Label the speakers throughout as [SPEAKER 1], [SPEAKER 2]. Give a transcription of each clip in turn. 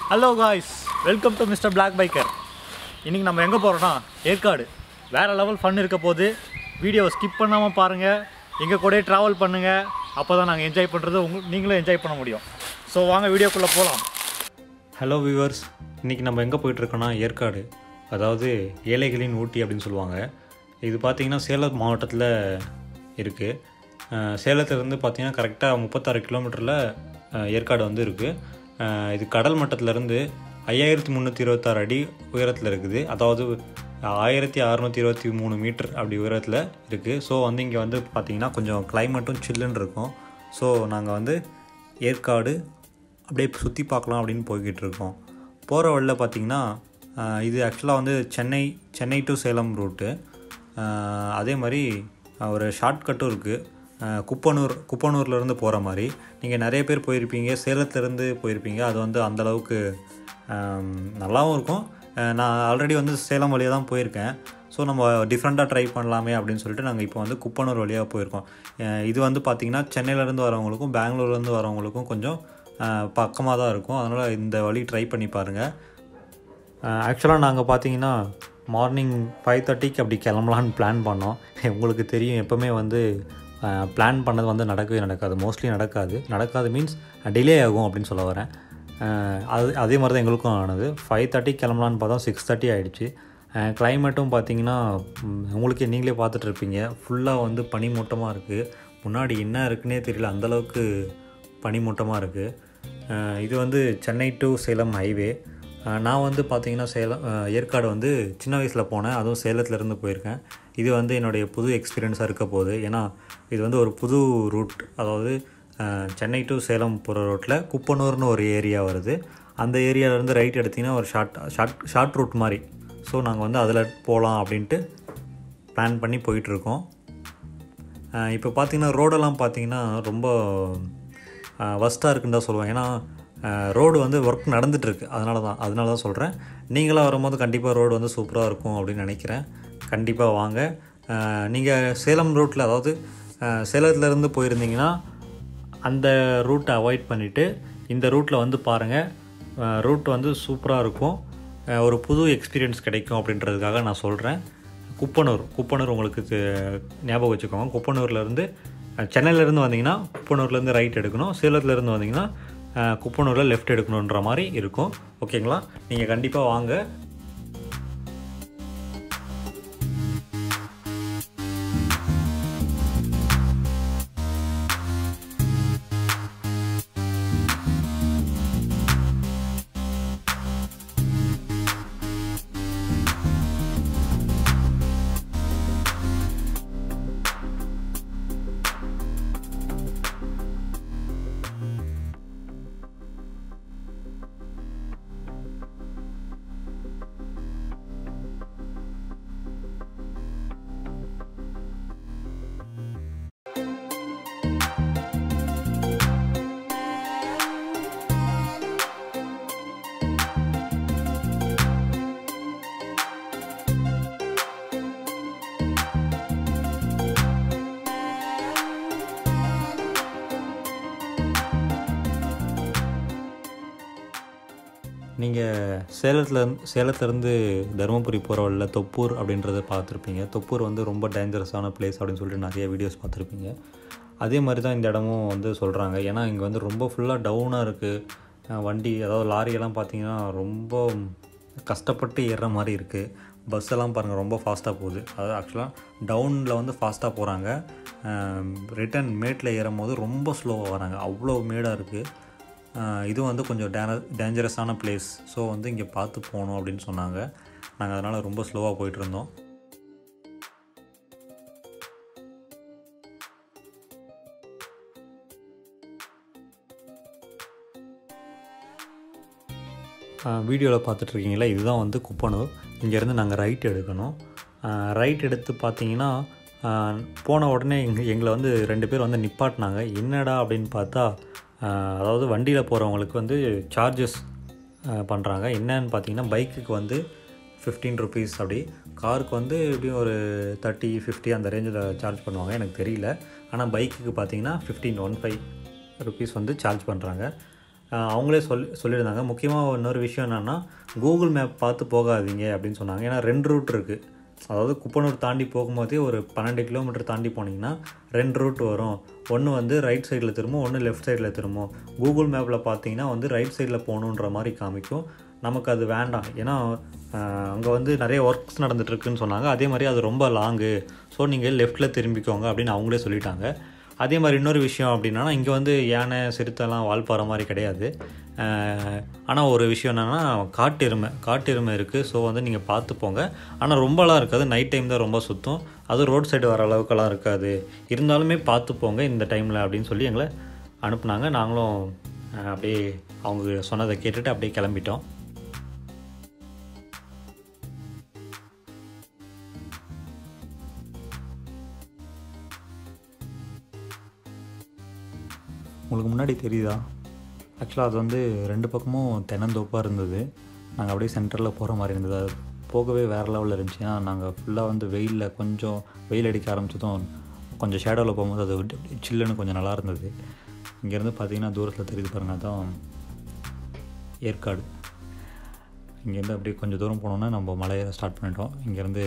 [SPEAKER 1] hello guys welcome to mister Black biker இன்றைக்கி நம்ம எங்கே போகிறோன்னா ஏற்காடு வேறு லெவல் ஃபன் இருக்க போது வீடியோவை ஸ்கிப் பண்ணாமல் பாருங்கள் எங்கள் கூடயே ட்ராவல் பண்ணுங்கள் அப்போ தான் நாங்கள் என்ஜாய் பண்ணுறது உங்க நீங்களும் என்ஜாய் பண்ண முடியும் ஸோ வாங்க வீடியோக்குள்ளே போகலாம்
[SPEAKER 2] ஹலோ வியூவர்ஸ் இன்றைக்கி நம்ம எங்கே போயிட்டுருக்கோன்னா ஏற்காடு அதாவது ஏழைகளின் ஊட்டி அப்படின்னு சொல்லுவாங்க இது பார்த்திங்கன்னா சேலம் மாவட்டத்தில் இருக்குது சேலத்துலேருந்து பார்த்திங்கன்னா கரெக்டாக முப்பத்தாறு கிலோமீட்டரில் ஏற்காடு வந்து இருக்குது இது கடல் மட்டத்திலேருந்து ஐயாயிரத்தி முந்நூற்றி இருபத்தாறு அடி உயரத்தில் இருக்குது அதாவது ஆயிரத்தி அறநூற்றி இருபத்தி மூணு மீட்டர் அப்படி உயரத்தில் இருக்குது ஸோ வந்து இங்கே வந்து பார்த்திங்கன்னா கொஞ்சம் கிளைமேட்டும் சில்லுன்னு இருக்கும் ஸோ நாங்கள் வந்து ஏற்காடு அப்படியே சுற்றி பார்க்கலாம் அப்படின்னு போய்கிட்டு இருக்கோம் போகிற வழியில் பார்த்தீங்கன்னா ஆஹ், இது ஆக்சுவலாக வந்து சென்னை சென்னை டு சேலம் ரூட்டு ஆஹ், அதே மாதிரி ஆஹ், ஒரு ஷார்ட்கட்டும் இருக்குது குப்பனூர் குப்பனூர்லேருந்து போகிற மாதிரி நீங்கள் நிறைய பேர் போயிருப்பீங்க சேலத்துலேருந்து போயிருப்பீங்க அது வந்து அந்தளவுக்கு நல்லாவும் இருக்கும் ஆஹ், நான் ஆல்ரெடி வந்து சேலம் வழியாக தான் போயிருக்கேன் ஸோ நம்ம டிஃப்ரெண்ட்டாக ட்ரை பண்ணலாமே அப்படின்னு சொல்லிட்டு நாங்கள் இப்போ வந்து குப்பனூர் வழியாக போயிருக்கோம் அஹ் இது வந்து பார்த்திங்கன்னா சென்னையிலேருந்து வரவங்களுக்கும் பெங்களூர்லேருந்து வரவங்களுக்கும் கொஞ்சம் பக்கமாக தான் இருக்கும் அதனால் இந்த வழி ட்ரை பண்ணி பாருங்கள் ஆக்சுவலாக நாங்கள் பார்த்தீங்கன்னா மார்னிங் ஃபைவ் தேர்ட்டிக்கு அப்படி கிளம்பலான்னு பிளான் பண்ணோம் உங்களுக்கு தெரியும் எப்போவுமே வந்து பிளான் பண்ணது வந்து நடக்கவே நடக்காது மோஸ்ட்லி நடக்காது நடக்காது மீன்ஸ் டிலே ஆகும் அப்படின்னு சொல்ல வரேன் அஹ் அது அதே மாதிரி தான் எங்களுக்கும் ஆனது ஃபைவ் தேர்ட்டிக்கு கிளம்பலான்னு பார்த்தோம் சிக்ஸ் தேர்ட்டி ஆகிடுச்சு கிளைமேட்டும் பார்த்தீங்கன்னா ம், உங்களுக்கே நீங்களே பார்த்துட்டு இருப்பீங்க ஃபுல்லாக வந்து பனிமூட்டமாக இருக்குது முன்னாடி என்ன இருக்குன்னே தெரியல அந்தளவுக்கு பனிமூட்டமாக இருக்குது இது வந்து சென்னை டு சேலம் ஹைவே அஹ் நான் வந்து பார்த்தீங்கன்னா சேலம் அஹ் ஏற்காடு வந்து சின்ன வயசில் போனேன் அதுவும் சேலத்துலேருந்து போயிருக்கேன் இது வந்து என்னுடைய புது எக்ஸ்பீரியன்ஸாக இருக்க போகுது ஏன்னா இது வந்து ஒரு புது ரூட் அதாவது அஹ் சென்னை டு சேலம் போகிற ரோட்டில் குப்பனூர்னு ஒரு ஏரியா வருது அந்த ஏரியாவிலேருந்து ரைட் எடுத்திங்கன்னா ஒரு ஷார்ட் ஷார்ட் ஷார்ட் ரூட் மாதிரி ஸோ நாங்கள் வந்து அதில் போகலாம் அப்படின்ட்டு பிளான் பண்ணி போயிட்டுருக்கோம் இப்போ பார்த்தீங்கன்னா ரோடெல்லாம் பார்த்தீங்கன்னா ரொம்ப வஸ்ட்டாக இருக்குன்னு தான் சொல்லுவேன் ஏன்னா ரோடு வந்து ஒர்க் நடந்துகிட்ருக்கு அதனால தான் அதனால தான் சொல்கிறேன் நீங்களாம் வரும்போது கண்டிப்பாக ரோடு வந்து சூப்பராக இருக்கும் அப்படின்னு நினைக்கிறேன் கண்டிப்பாக வாங்க நீங்கள் சேலம் ரூட்டில் அதாவது அஹ், சேலத்துலேருந்து போயிருந்தீங்கன்னா அந்த ரூட்டை அவாய்ட் பண்ணிவிட்டு இந்த ரூட்டில் வந்து பாருங்கள் ரூட் வந்து சூப்பராக இருக்கும் அஹ், ஒரு புது எக்ஸ்பீரியன்ஸ் கிடைக்கும் அப்படின்றதுக்காக நான் சொல்கிறேன் குப்பனூர் குப்பனூர் உங்களுக்கு தெ- ஞாபகம் வச்சுக்கோங்க குப்பனூர்லேருந்து சென்னையிலேருந்து வந்தீங்கன்னா குப்பனூர்லேருந்து ரைட் எடுக்கணும் சேலத்துலேருந்து வந்தீங்கன்னா அஹ், குப்பனூரில் லெஃப்ட் எடுக்கணுன்ற மாதிரி இருக்கும் ஓகேங்களா நீங்கள் கண்டிப்பாக வாங்க நீங்கள் சேலத்தில் சேலத்துலேருந்து தருமபுரி போகிற வழியில் தொப்பூர் அப்படின்றத பார்த்துருப்பீங்க தொப்பூர் வந்து ரொம்ப டேஞ்சரஸான பிளேஸ் அப்படின்னு சொல்லிட்டு நிறைய வீடியோஸ் பார்த்துருப்பீங்க அதே மாதிரி தான் இந்த இடமும் வந்து சொல்கிறாங்க ஏன்னா இங்கே வந்து ரொம்ப ஃபுல்லாக டவுனாக இருக்குது வண்டி அதாவது லாரியெல்லாம் பார்த்தீங்கன்னா ரொம்ப கஷ்டப்பட்டு ஏறுற மாதிரி இருக்குது பஸ் எல்லாம் பாருங்கள் ரொம்ப ஃபாஸ்ட்டாக போகுது அதாவது ஆக்சுவலாக டவுனில் வந்து ஃபாஸ்ட்டாக போகிறாங்க ரிட்டன் மேட்டில் ஏறும் போது ரொம்ப ஸ்லோவாக வராங்க அவ்வளோ மேடாக இருக்குது ஆஹ் இது வந்து கொஞ்சம் டேன டேஞ்சரஸான பிளேஸ் ஸோ வந்து இங்கே பார்த்து போகணும் அப்படின்னு சொன்னாங்க நாங்கள் அதனால் ரொம்ப ஸ்லோவாக போயிட்டு இருந்தோம் வீடியோவில் பார்த்துட்ருக்கீங்களா இதுதான் வந்து குப்பனூர் இங்கேருந்து நாங்கள் ரைட் எடுக்கணும் ரைட் எடுத்து பார்த்தீங்கன்னா ஆஹ் போன உடனே எங்க எங்களை வந்து ரெண்டு பேர் வந்து நிப்பாட்டினாங்க என்னடா அப்படின்னு பார்த்தா ஆஹ் அதாவது வண்டியில் போகிறவங்களுக்கு வந்து சார்ஜஸ் பண்ணுறாங்க என்னன்னு பார்த்தீங்கன்னா பைக்குக்கு வந்து ஃபிஃப்டீன் ருபீஸ் அப்படி காருக்கு வந்து எப்படியும் ஒரு தேர்ட்டி ஃபிஃப்டி அந்த ரேஞ்சில் சார்ஜ் பண்ணுவாங்க எனக்கு தெரியல ஆனால் பைக்குக்கு பார்த்தீங்கன்னா ஃபிஃப்டீன் ஒன் ஃபைவ் ருபீஸ் வந்து சார்ஜ் பண்ணுறாங்க ஆஹ் அவங்களே சொல்லி சொல்லியிருந்தாங்க முக்கியமாக இன்னொரு விஷயம் என்னென்னா கூகுள் மேப் பார்த்து போகாதீங்க அப்படின்னு சொன்னாங்க ஏன்னா ரெண்டு ரூட் இருக்குது அதாவது குப்பனூர் தாண்டி போகும்போதே ஒரு பன்னெண்டு கிலோமீட்டர் தாண்டி போனீங்கன்னா ரெண்டு ரூட் வரும் ஒன்று வந்து ரைட் சைடில் திரும்பும் ஒன்று லெஃப்ட் சைடில் திரும்பும் கூகுள் மேப்பில் பார்த்தீங்கன்னா வந்து ரைட் சைடில் போகணுன்ற மாதிரி காமிக்கும் நமக்கு அது வேண்டாம் ஏன்னா அங்கே வந்து நிறைய ஒர்க்ஸ் நடந்துட்டுருக்குன்னு சொன்னாங்க அதே மாதிரி அது ரொம்ப லாங்கு ஸோ நீங்கள் லெஃப்ட்டில் திரும்பிக்கோங்க அப்படின்னு அவங்களே சொல்லிட்டாங்க அதே மாதிரி இன்னொரு விஷயம் அப்படின்னா இங்கே வந்து யானை சிறுத்தைலாம் வால்பாறை மாதிரி கிடையாது ஆனால் ஒரு விஷயம் என்னென்னா காட்டு எருமை காட்டு எருமை இருக்குது ஸோ வந்து நீங்கள் பார்த்து போங்க ஆனால் ரொம்பலாம் இருக்காது நைட் டைம் தான் ரொம்ப சுத்தம் அதுவும் ரோட் சைடு வர அளவுக்கெல்லாம் இருக்காது இருந்தாலுமே பார்த்து போங்க இந்த டைமில் அப்படின்னு சொல்லி எங்களை அனுப்புனாங்க நாங்களும் அஹ், அப்படியே அவங்க சொன்னதை கேட்டுட்டு அப்படியே கிளம்பிட்டோம் உங்களுக்கு முன்னாடி தெரியுதா ஆக்சுவலாக அது வந்து ரெண்டு பக்கமும் தென்னந்தோப்பாக இருந்தது நாங்கள் அப்படியே சென்டரில் போகிற மாதிரி இருந்தது அது போகவே வேறு லெவலில் இருந்துச்சு ஏன்னா நாங்கள் ஃபுல்லாக வந்து வெயிலில் கொஞ்சம் வெயில் அடிக்க ஆரம்பிச்சதும் கொஞ்சம் ஷேடோவில் போகும்போது அது வந்து அப்படியே சில்லுன்னு கொஞ்சம் நல்லா இருந்தது இங்கேருந்து பார்த்தீங்கன்னா தூரத்தில் தெரியுது பாருங்க அதான் ஏற்காடு இங்கேருந்து அப்படியே கொஞ்சம் தூரம் போனோன்னா நம்ம மலையை ஸ்டார்ட் பண்ணிட்டோம் இங்கேருந்து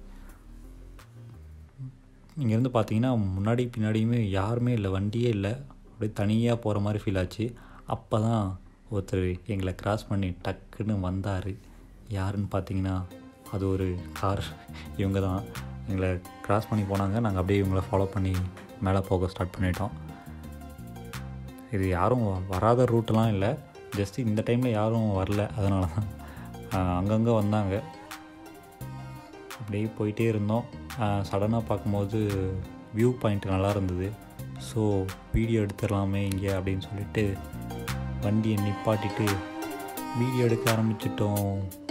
[SPEAKER 2] இங்கேருந்து பார்த்தீங்கன்னா முன்னாடி பின்னாடியுமே யாருமே இல்லை வண்டியே இல்லை அப்படியே தனியாக போகிற மாதிரி ஃபீல் ஆச்சு அப்போ தான் ஒருத்தர் எங்களை கிராஸ் பண்ணி டக்குன்னு வந்தார் யாருன்னு பார்த்தீங்கன்னா அது ஒரு கார் இவங்க தான் எங்களை கிராஸ் பண்ணி போனாங்க நாங்கள் அப்படியே இவங்கள ஃபாலோ பண்ணி மேலே போக ஸ்டார்ட் பண்ணிட்டோம் இது யாரும் வ- வராத ரூட்டெலாம் இல்லை ஜஸ்ட் இந்த டைமில் யாரும் வரல அதனால தான் அங்கங்கே வந்தாங்க அப்படியே போயிட்டே இருந்தோம் சடனாக பார்க்கும்போது வியூ பாயிண்ட் நல்லா இருந்தது ஸோ வீடியோ எடுத்துடலாமே இங்கே அப்படின்னு சொல்லிட்டு வண்டியை நிப்பாட்டிட்டு வீடியோ எடுக்க ஆரம்பிச்சிட்டோம்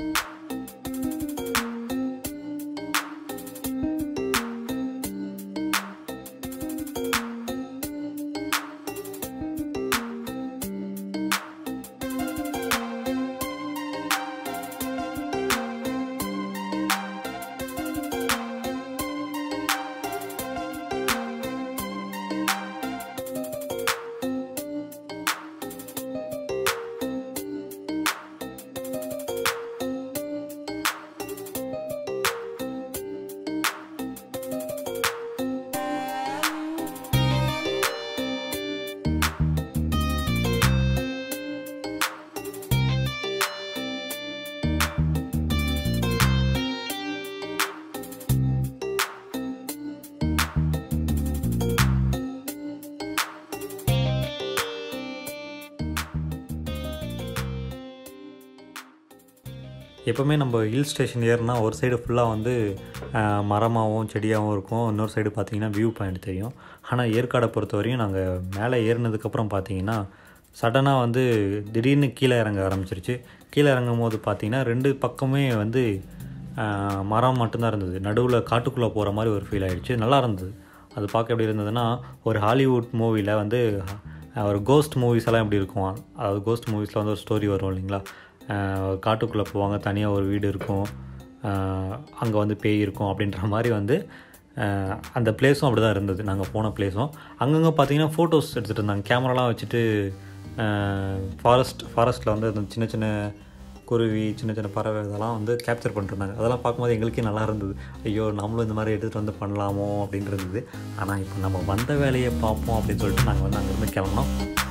[SPEAKER 2] எப்போவுமே நம்ம ஹில் ஸ்டேஷன் ஏறினா ஒரு சைடு ஃபுல்லாக வந்து ஆஹ், மரமாகவும் செடியாகவும் இருக்கும் இன்னொரு சைடு பார்த்தீங்கன்னா வியூ பாயிண்ட் தெரியும் ஆனால் ஏற்காடை பொறுத்த வரையும் நாங்கள் மேலே ஏறினதுக்கப்புறம் பார்த்தீங்கன்னா சடனாக வந்து திடீர்னு கீழே இறங்க ஆரம்பிச்சிருச்சு கீழே இறங்கும் போது பார்த்தீங்கன்னா ரெண்டு பக்கமே வந்து ஆஹ், மரம் மட்டும்தான் இருந்தது நடுவில் காட்டுக்குள்ளே போகிற மாதிரி ஒரு ஃபீல் ஆயிடுச்சு நல்லா இருந்தது அது பார்க்க எப்படி இருந்ததுன்னா ஒரு ஹாலிவுட் மூவியில் வந்து அஹ், ஒரு கோஸ்ட் மூவிஸ் எல்லாம் எப்படி இருக்கும் அதாவது கோஸ்ட் மூவிஸில் வந்து ஒரு ஸ்டோரி வரும் இல்லைங்களா அஹ், காட்டுக்குள்ளே போவாங்க தனியாக ஒரு வீடு இருக்கும் அங்கே வந்து பேய் இருக்கும் அப்படின்ற மாதிரி வந்து அஹ், அந்த பிளேஸும் அப்படி தான் இருந்தது நாங்கள் போன பிளேஸும் அங்கங்கே பார்த்தீங்கன்னா ஃபோட்டோஸ் எடுத்துகிட்டு இருந்தாங்க கேமராலாம் வச்சுட்டு ஃபாரஸ்ட் ஃபாரஸ்ட்டில் வந்து அந்த சின்ன சின்ன குருவி சின்ன சின்ன பறவை இதெல்லாம் வந்து கேப்சர் பண்ணிருந்தாங்க அதெல்லாம் பார்க்கும்போது எங்களுக்கே நல்லா இருந்தது ஐயோ நம்மளும் இந்த மாதிரி எடுத்துகிட்டு வந்து பண்ணலாமோ அப்படின்னு இருந்தது ஆனால் இப்போ நம்ம வந்த வேலையை பார்ப்போம் அப்படின்னு சொல்லிட்டு நாங்கள் வந்து அங்கேருந்து கிளம்பினோம்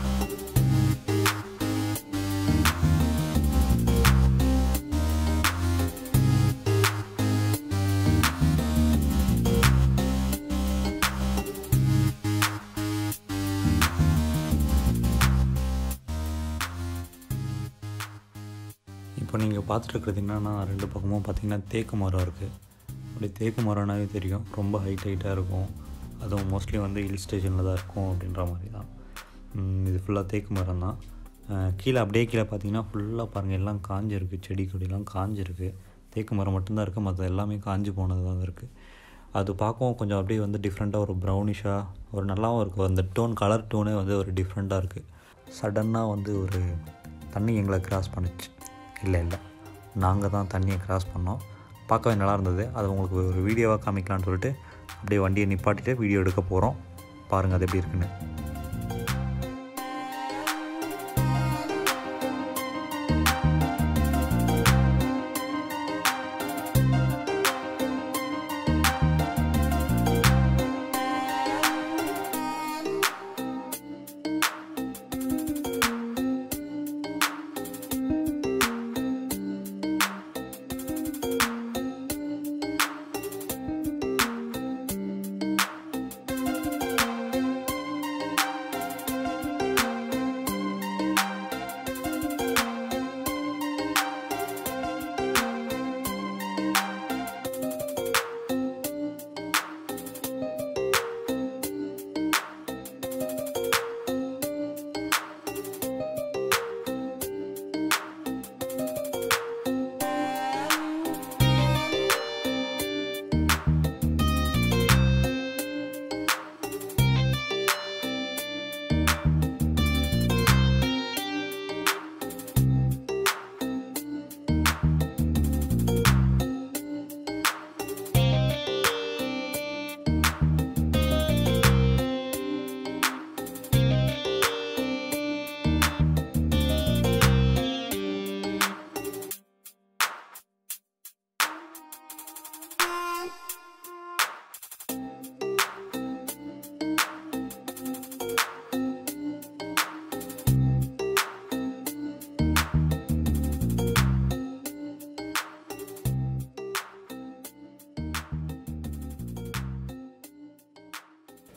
[SPEAKER 2] இப்போ நீங்கள் பார்த்துட்டு என்னன்னா ரெண்டு பக்கமும் பார்த்தீங்கன்னா தேக்கு மரம் இருக்குது அப்படி தேக்கு மரம்னாவே தெரியும் ரொம்ப ஹைட் ஹைட்டாக இருக்கும் அதுவும் மோஸ்ட்லி வந்து ஹில் ஸ்டேஷனில் தான் இருக்கும் அப்படின்ற மாதிரி தான் உம், இது ஃபுல்லாக தேக்கு மரம் தான் அஹ், கீழே அப்படியே கீழே பார்த்தீங்கன்னா ஃபுல்லாக பாருங்கள் எல்லாம் காஞ்சிருக்கு செடி கொடிலாம் காஞ்சிருக்கு தேக்கு மரம் மட்டும்தான் இருக்குது மற்ற எல்லாமே காஞ்சி போனது தான் இருக்குது அது பார்க்கவும் கொஞ்சம் அப்படியே வந்து டிஃப்ரெண்ட்டாக ஒரு ப்ரௌனிஷாக ஒரு நல்லாவும் இருக்குது அந்த டோன் கலர் டோனே வந்து ஒரு டிஃப்ரெண்ட்டாக இருக்குது சடன்னாக வந்து ஒரு தண்ணி எங்களை கிராஸ் பண்ணுச்சு இல்லை இல்லை நாங்கள் தான் தண்ணியை கிராஸ் பண்ணோம் பார்க்கவே நல்லா இருந்தது அது உங்களுக்கு ஒரு வீடியோவாக காமிக்கலாம்னு சொல்லிட்டு அப்படியே வண்டியை நிப்பாட்டிட்டு வீடியோ எடுக்க போகிறோம் பாருங்கள் அது எப்படி இருக்குன்னு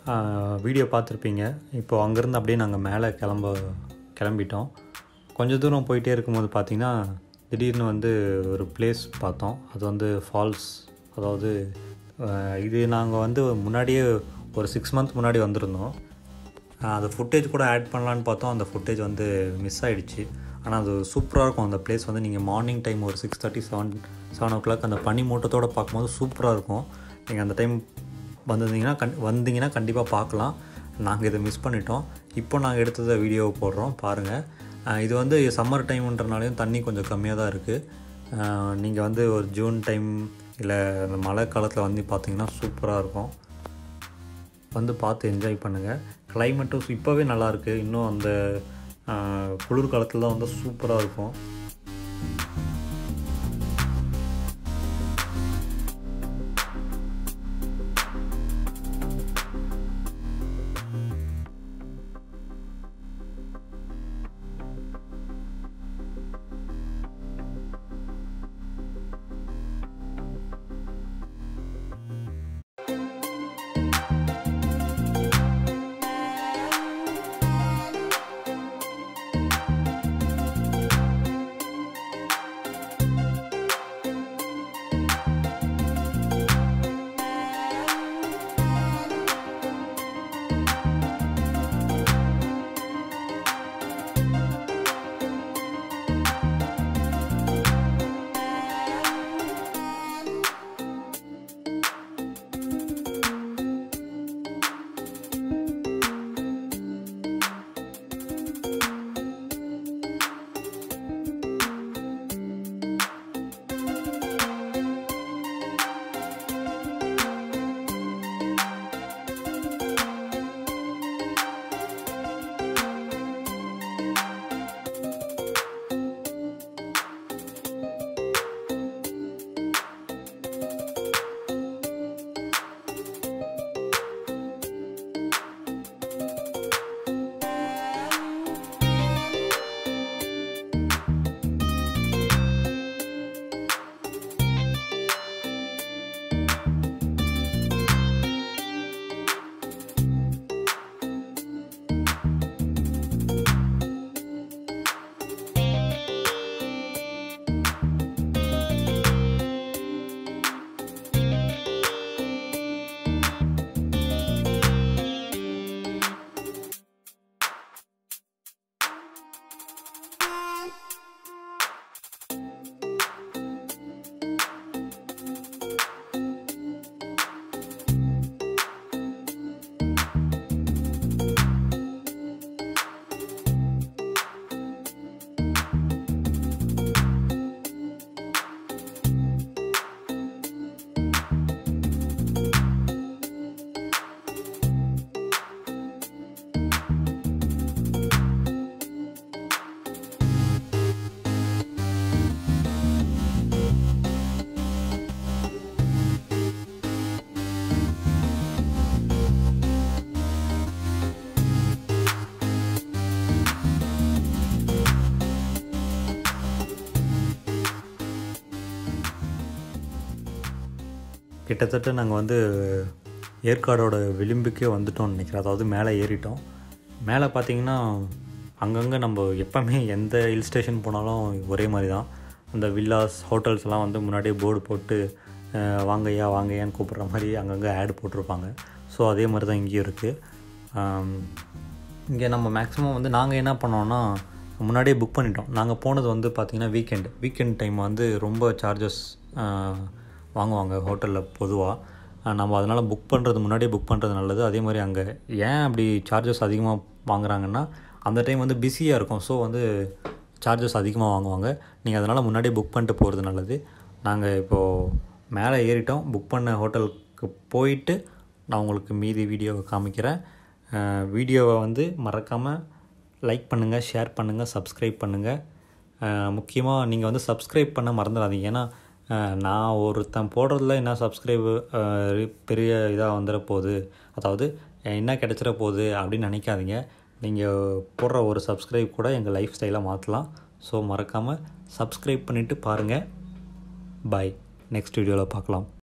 [SPEAKER 2] வீடியோ பார்த்துருப்பீங்க இப்போது அங்கேருந்து அப்படியே நாங்கள் மேலே கிளம்ப கிளம்பிட்டோம் கொஞ்சம் தூரம் போயிட்டே இருக்கும்போது பார்த்திங்கன்னா திடீர்னு வந்து ஒரு பிளேஸ் பார்த்தோம் அது வந்து ஃபால்ஸ் அதாவது அஹ், இது நாங்கள் வந்து முன்னாடியே ஒரு சிக்ஸ் மந்த் முன்னாடி வந்திருந்தோம் அஹ், அது ஃபுட்டேஜ் கூட ஆட் பண்ணலான்னு பார்த்தோம் அந்த ஃபுட்டேஜ் வந்து மிஸ் ஆகிடுச்சு ஆனால் அது சூப்பராக இருக்கும் அந்த பிளேஸ் வந்து நீங்கள் மார்னிங் டைம் ஒரு six thirty seven seven o'clock அந்த பனி மூட்டத்தோடு பார்க்கும்போது சூப்பராக இருக்கும் நீங்கள் அந்த டைம் வந்திருந்தீங்கன்னா கண் வந்தீங்கன்னா கண்டிப்பாக பார்க்கலாம் நாங்கள் இதை மிஸ் பண்ணிட்டோம் இப்போ நாங்கள் எடுத்ததை வீடியோ போடுறோம் பாருங்கள் அஹ் இது வந்து சம்மர் டைம்ன்றனாலையும் தண்ணி கொஞ்சம் கம்மியாக தான் இருக்குது நீங்கள் வந்து ஒரு ஜூன் டைம் இல்லை அந்த மழை காலத்தில் வந்து பார்த்தீங்கன்னா சூப்பராக இருக்கும் வந்து பார்த்து என்ஜாய் பண்ணுங்கள் கிளைமேட்டும் இப்போவே நல்லாயிருக்கு இன்னும் அந்த அஹ், குளிர் காலத்தில் தான் வந்து சூப்பராக இருக்கும் கிட்டத்தட்ட நாங்கள் வந்து ஏற்காடோட விளிம்புக்கே வந்துட்டோம்னு நினைக்கிறேன் அதாவது மேலே ஏறிட்டோம் மேலே பார்த்தீங்கன்னா அங்கங்கே நம்ம எப்போவுமே எந்த ஹில் ஸ்டேஷன் போனாலும் ஒரே மாதிரி தான் அந்த வில்லாஸ் ஹோட்டல்ஸ்லாம் வந்து முன்னாடியே போர்டு போட்டு அஹ், வாங்கய்யா வாங்கய்யான்னு கூப்பிட்ற மாதிரி அங்கங்கே ஆட் போட்டிருப்பாங்க ஸோ அதே மாதிரி தான் இங்கேயும் இருக்குது இங்கே நம்ம மேக்ஸிமம் வந்து நாங்கள் என்ன பண்ணோம்னா முன்னாடியே புக் பண்ணிட்டோம் நாங்கள் போனது வந்து பார்த்திங்கன்னா வீக்கெண்ட் வீக்கெண்ட் டைம் வந்து ரொம்ப சார்ஜஸ் வாங்குவாங்க ஹோட்டலில் பொதுவாக நம்ம அதனால் புக் பண்ணுறது முன்னாடியே புக் பண்ணுறது நல்லது அதே மாதிரி அங்கே ஏன் அப்படி சார்ஜஸ் அதிகமாக வாங்குறாங்கன்னா அந்த டைம் வந்து பிஸியாக இருக்கும் ஸோ வந்து சார்ஜஸ் அதிகமாக வாங்குவாங்க நீங்கள் அதனால் முன்னாடியே புக் பண்ணிட்டு போகிறது நல்லது நாங்கள் இப்போது மேலே ஏறிட்டோம் புக் பண்ண ஹோட்டலுக்கு போயிட்டு நான் உங்களுக்கு மீதி வீடியோவை காமிக்கிறேன் வீடியோவை வந்து மறக்காமல் லைக் பண்ணுங்கள் ஷேர் பண்ணுங்கள் சப்ஸ்கிரைப் பண்ணுங்கள் முக்கியமாக நீங்கள் வந்து சப்ஸ்கிரைப் பண்ண மறந்துடாதீங்க ஏன்னா அஹ், நான் ஒருத்தன் போடுறதுல என்ன சப்ஸ்கிரைபு பெரிய இதாக வந்துட போகுது அதாவது அஹ், என்ன கிடச்சிட போகுது அப்படின்னு நினைக்காதீங்க நீங்கள் போடுற ஒரு சப்ஸ்கிரைப் கூட எங்கள் லைஃப் ஸ்டைலை மாற்றலாம் ஸோ மறக்காமல் சப்ஸ்கிரைப் பண்ணிவிட்டு பாருங்கள் பாய் நெக்ஸ்ட் வீடியோவில் பார்க்கலாம்